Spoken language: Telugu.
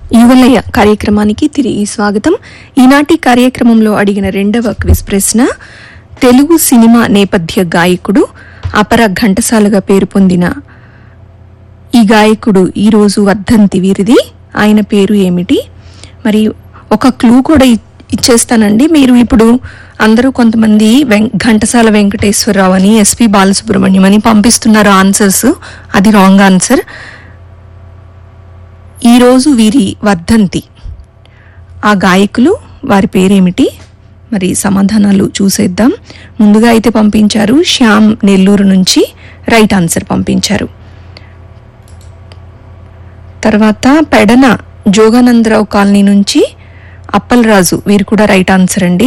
యువలయ కార్యక్రమానికి తిరిగి స్వాగతం ఈనాటి కార్యక్రమంలో అడిగిన రెండవ క్విజ్ ప్రశ్న తెలుగు సినిమా నేపథ్య గాయకుడు అపర ఘంటసాలగా పేరు పొందిన ఈ గాయకుడు ఈ రోజు వర్ధంతి వీరిది ఆయన పేరు ఏమిటి మరి ఒక క్లూ కూడా ఇ- ఇచ్చేస్తానండి మీరు ఇప్పుడు అందరూ కొంతమంది వెం- ఘంటసాల వెంకటేశ్వరరావు అని ఎస్పి బాలసుబ్రహ్మణ్యం అని పంపిస్తున్నారు ఆన్సర్స్ అది రాంగ్ ఆన్సర్ ఈరోజు వీరి వర్ధంతి ఆ గాయకులు వారి పేరేమిటి మరి సమాధానాలు చూసేద్దాం ముందుగా అయితే పంపించారు శ్యామ్ నెల్లూరు నుంచి రైట్ ఆన్సర్ పంపించారు తర్వాత పెడన జోగానందరావు కాలనీ నుంచి అప్పలరాజు వీరు కూడా రైట్ ఆన్సర్ అండి